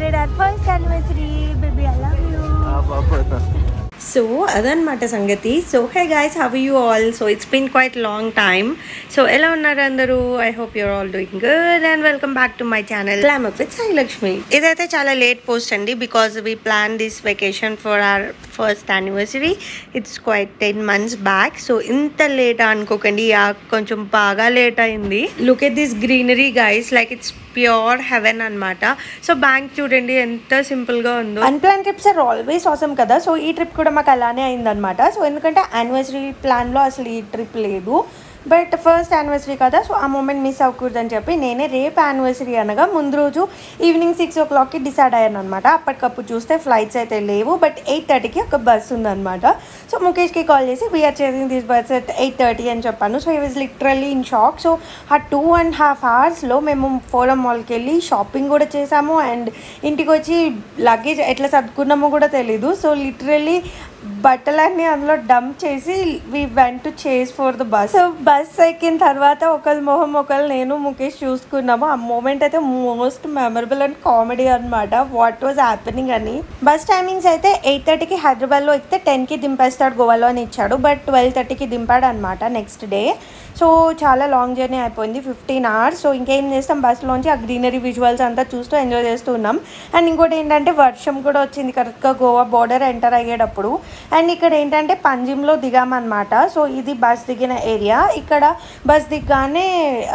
Celebrate our first anniversary baby I love you so అదనమాట సంగతి so hey guys how you all so it's been quite long time so ఎలా ఉన్నారు అందరూ I hope your all doing good and welcome back to my channel glam up with Sai Lakshmi ఇదైతే చాలా late post అండి because we plan this vacation for our first anniversary it's quite ten months back so ఇంత late అనుకోకండి yeah కొంచెం బాగా late అయింది look at this greenery guys like it's pure heaven అన్నమాట so బ్యాంక్ చూడండి ఎంత సింపుల్ గా ఉందో అన్ప్లాన్ ట్రిప్స్ ఆర్ ఆల్వేస్ అవసరం కదా సో ఈ ట్రిప్ కూడా మాకు అలానే అయిందనమాట సో ఎందుకంటే యానివర్సరీ ప్లాన్లో అసలు ఈ ట్రిప్ లేదు బట్ ఫస్ట్ యానివర్సరీ కదా సో ఆ మూమెంట్ మిస్ అవ్వకూడదని చెప్పి నేనే రేపు యానివర్సరీ అనగా ముందు రోజు ఈవినింగ్ సిక్స్ ఓ క్లాక్కి డిసైడ్ అయ్యాను అనమాట అప్పటికప్పుడు చూస్తే ఫ్లైట్స్ అయితే లేవు బట్ ఎయిట్ థర్టీకి ఒక బస్ ఉందన్నమాట సో ముఖేష్కి కాల్ చేసి we are chasing this bus at eight thirty అని చెప్పాను సో ఈ was literally in shock so ఆ టూ అండ్ హాఫ్ అవర్స్లో మేము ఫోరం మాల్కి వెళ్ళి షాపింగ్ కూడా చేసాము అండ్ ఇంటికి వచ్చి లగేజ్ ఎట్లా సర్దుకున్నామో కూడా తెలీదు సో లిటరల్లీ బట్టలన్నీ అందులో డంప్ చేసి we went to chase for the bus so bus ఎక్కిన తర్వాత ఒకళ్ళ మొహం ఒకళ్ళు నేను ముఖేష్ చూసుకున్నాము ఆ మూమెంట్ అయితే మోస్ట్ మెమరబుల్ అండ్ కామెడీ అనమాట వాట్ వాజ్ హ్యాపెనింగ్ అని బస్ టైమింగ్స్ అయితే ఎయిట్ థర్టీకి హైదరాబాద్లో ఎక్కితే టెన్కి దింపేస్తాడు గోవాలో అని ఇచ్చాడు బట్ ట్వెల్వ్ థర్టీకి దింపాడు అనమాట నెక్స్ట్ డే సో చాలా లాంగ్ జర్నీ అయిపోయింది ఫిఫ్టీన్ అవర్స్ సో ఇంకేం చేస్తాం బస్లోంచి ఆ గ్రీనరీ విజువల్స్ అంతా చూస్తూ ఎంజాయ్ చేస్తూ ఉన్నాం అండ్ ఇంకోటి ఏంటంటే వర్షం కూడా వచ్చింది కరెక్ట్గా గోవా బార్డర్ ఎంటర్ అయ్యేటప్పుడు అండ్ ఇక్కడ ఏంటంటే పంజిమ్లో దిగామన్నమాట సో ఇది బస్ దిగిన ఏరియా ఇక్కడ బస్ దిగ్గానే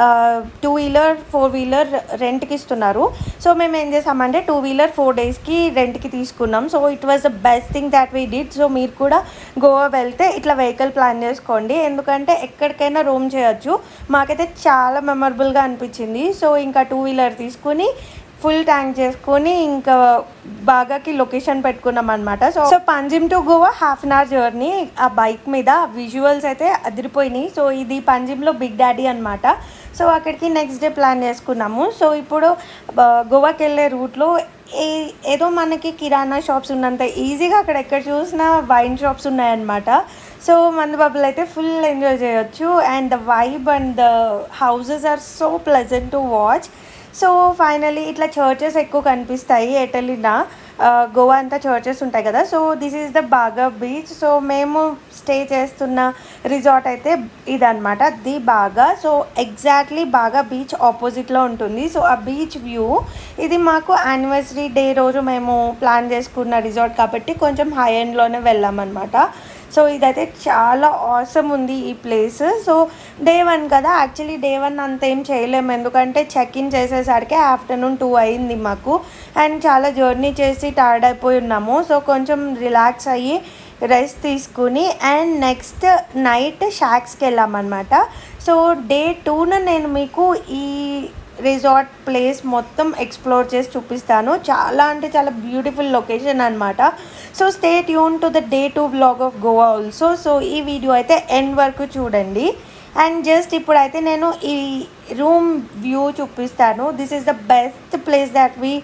టూ వీలర్ ఫోర్ వీలర్ రెంట్కి ఇస్తున్నారు సో మేము ఏం చేసామంటే టూ వీలర్ ఫోర్ డేస్కి రెంట్కి తీసుకున్నాం so it was the best thing that we did so మీరు కూడా గోవా వెళ్తే ఇట్లా వెహికల్ ప్లాన్ చేసుకోండి ఎందుకంటే ఎక్కడికైనా రూమ్ చేయొచ్చు మాకైతే చాలా మెమరబుల్గా అనిపించింది సో ఇంకా టూ వీలర్ తీసుకుని ఫుల్ ట్యాంక్ చేసుకొని ఇంకా బాగాకి లొకేషన్ పెట్టుకున్నాం అనమాట so so Panjim to Goa half an hour journey ఆ బైక్ మీద విజువల్స్ అయితే అదిరిపోయినాయి సో ఇది పంజిమ్లో బిగ్ డాడీ అనమాట సో అక్కడికి నెక్స్ట్ డే ప్లాన్ చేసుకున్నాము సో ఇప్పుడు ఆ, గోవాకి వెళ్ళే రూట్లో ఏ ఏదో మనకి కిరాణా షాప్స్ ఉన్నంత ఈజీగా అక్కడ ఎక్కడ చూసినా వైన్ షాప్స్ ఉన్నాయన్నమాట సో మందు బాబులు అయితే ఫుల్ ఎంజాయ్ చేయొచ్చు and the vibe and the houses are so pleasant to watch so finally ఇట్లా చర్చెస్ ఎక్కువ కనిపిస్తాయి ఎటెలినా గోవా అంతా చర్చెస్ ఉంటాయి కదా so this is the Baga beach so మేము స్టే చేస్తున్న రిసార్ట్ అయితే ఇదనమాట ది బాగా సో ఎగ్జాక్ట్లీ బాగా బీచ్ ఆపోజిట్లో ఉంటుంది సో ఆ బీచ్ వ్యూ ఇది మాకు యానివర్సరీ డే రోజు మేము ప్లాన్ చేసుకున్న రిసార్ట్ కాబట్టి కొంచెం హై ఎండ్లోనే వెళ్ళామన్నమాట సో ఇదైతే చాలా ఆసమ్ ఉంది ఈ ప్లేస్ సో డే వన్ కదా యాక్చువల్లీ డే వన్ అంత ఏం చేయలేము ఎందుకంటే చెక్ ఇన్ చేసేసరికి ఆఫ్టర్నూన్ టూ అయింది మాకు అండ్ చాలా జర్నీ చేసి టైర్డ్ అయిపోయి ఉన్నాము సో కొంచెం రిలాక్స్ అయ్యి రెస్ట్ తీసుకుని అండ్ నెక్స్ట్ నైట్ షాక్స్కి వెళ్ళామన్నమాట సో డే టూన నేను మీకు ఈ రిసార్ట్ ప్లేస్ మొత్తం ఎక్స్ప్లోర్ చేసి చూపిస్తాను చాలా అంటే చాలా బ్యూటిఫుల్ లొకేషన్ అనమాట so stay tune to the day two vlog of Goa also so ఈ వీడియో అయితే ఎండ్ వరకు చూడండి అండ్ జస్ట్ ఇప్పుడైతే నేను ఈ రూమ్ వ్యూ చూపిస్తాను this is the best place that we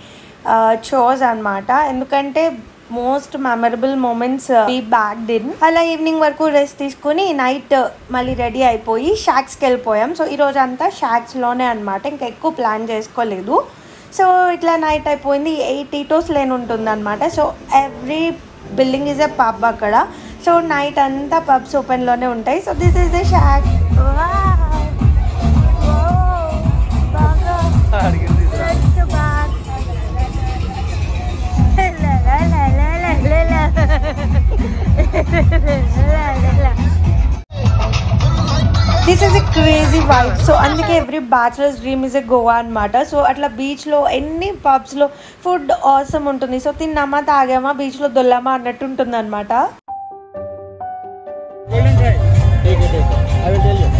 chose అనమాట ఎందుకంటే మోస్ట్ మెమరబుల్ మూమెంట్స్ ఈ బ్యాక్ డిన్ అలా ఈవినింగ్ వరకు రెస్ట్ తీసుకుని నైట్ మళ్ళీ రెడీ అయిపోయి షాక్స్కి వెళ్ళిపోయాం సో ఈ రోజు అంతా షాక్స్లోనే అనమాట ఇంకా ఎక్కువ ప్లాన్ చేసుకోలేదు సో ఇట్లా నైట్ అయిపోయింది ఎయిట్ ఈటోస్ లేన్ ఉంటుంది అనమాట so every building is a pub అక్కడ సో నైట్ అంతా పబ్స్ ఓపెన్లోనే ఉంటాయి so this is the shack this is a crazy vibe so అందుకే every bachelor's dream is a Goa అనమాట సో అట్లా బీచ్లో ఎన్ని పబ్స్లో ఫుడ్ ఆసమ్ ఉంటుంది సో తిన్నామా తాగామా బీచ్లో దొల్లామా అన్నట్టు ఉంటుంది అనమాట Golden try. Take it, take it. I will tell you.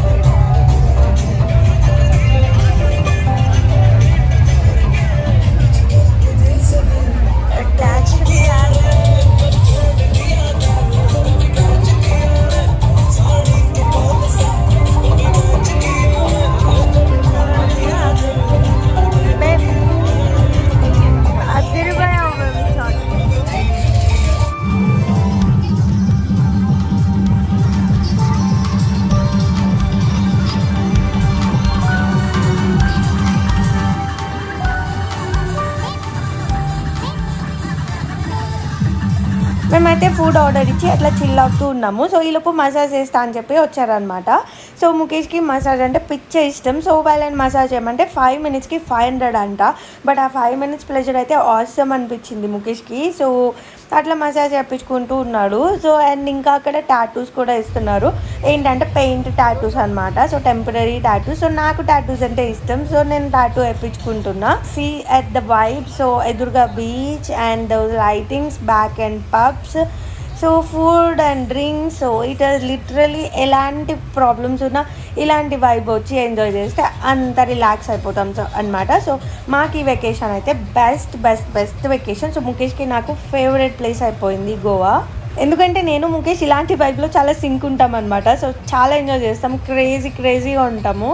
మేమైతే ఫుడ్ ఆర్డర్ ఇచ్చి అట్లా చిల్ అవుతూ ఉన్నాము సో ఈలోపు మసాజ్ చేస్తా అని చెప్పి వచ్చారనమాట సో ముఖేష్కి మసాజ్ అంటే పిచ్చే ఇష్టం సో వాళ్ళని మసాజ్ చేయమంటే ఫైవ్ మినిట్స్కి ఫైవ్ హండ్రెడ్ అంట బట్ ఆ ఫైవ్ మినిట్స్ ప్లెజర్ అయితే ఆసమ్ అనిపించింది ముఖేష్కి సో అట్లా మసాజ్ చేయించుకుంటూ ఉన్నాడు సో అండ్ ఇంకా అక్కడ టాటూస్ కూడా ఇస్తున్నారు ఏంటంటే పెయింట్ టాటూస్ అనమాట సో టెంపరీ టాటూస్ సో నాకు టాటూస్ అంటే ఇష్టం సో నేను టాటూ వేయించుకుంటున్నా see at the vibe so ఎదురుగా beach and lightings back and pubs so food and drinks so it literally ఎలాంటి ప్రాబ్లమ్స్ ఉన్నా ఇలాంటి వైబ్ వచ్చి ఎంజాయ్ చేస్తే అంత రిలాక్స్ అయిపోతాం సో అనమాట సో మాకు ఈ వెకేషన్ అయితే best best best vacation so ముఖేష్కి నాకు ఫేవరెట్ ప్లేస్ అయిపోయింది గోవా ఎందుకంటే నేను ముఖేష్ ఇలాంటి వైబ్లో చాలా సింక్ ఉంటాం అనమాట సో చాలా ఎంజాయ్ చేస్తాం క్రేజీ క్రేజీగా ఉంటాము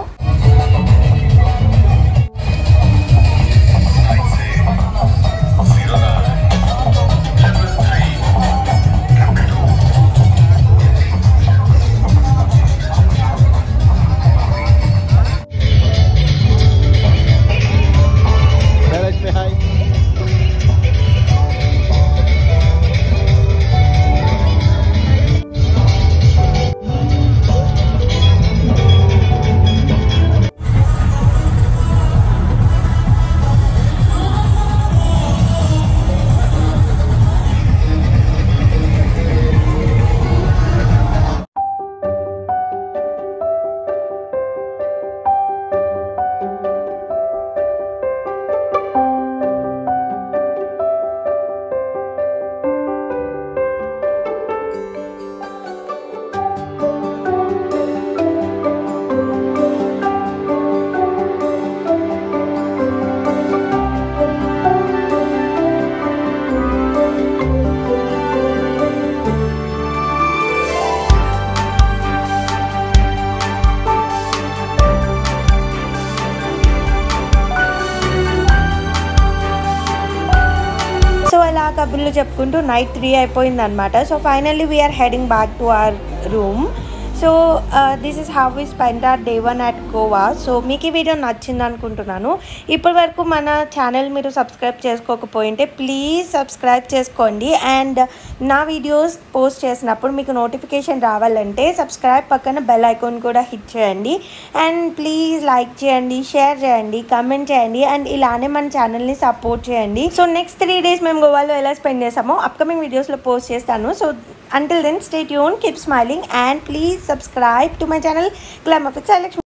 Jayalakshmi, hi. సో అలా కబుర్లు చెప్పుకుంటూ నైట్ త్రీ అయిపోయింది అనమాట so finally we're heading back to our room so this is how we spend our day one at Goa so మీకు ఈ వీడియో నచ్చింది అనుకుంటున్నాను ఇప్పటి వరకు మన ఛానల్ మీరు సబ్స్క్రైబ్ చేసుకోకపోయింటే ప్లీజ్ సబ్స్క్రైబ్ చేసుకోండి అండ్ నా వీడియోస్ పోస్ట్ చేసినప్పుడు మీకు నోటిఫికేషన్ రావాలంటే సబ్స్క్రైబ్ పక్కన బెల్ ఐకాన్ కూడా హిట్ చేయండి అండ్ ప్లీజ్ లైక్ చేయండి షేర్ చేయండి కమెంట్ చేయండి అండ్ ఇలానే మన ఛానల్ని సపోర్ట్ చేయండి సో నెక్స్ట్ త్రీ డేస్ మేము గోవాలో ఎలా స్పెండ్ చేసామో అప్కమింగ్ వీడియోస్లో పోస్ట్ చేస్తాను so until then stay tuned keep smiling and please subscribe to my channel glamour with Salakshmi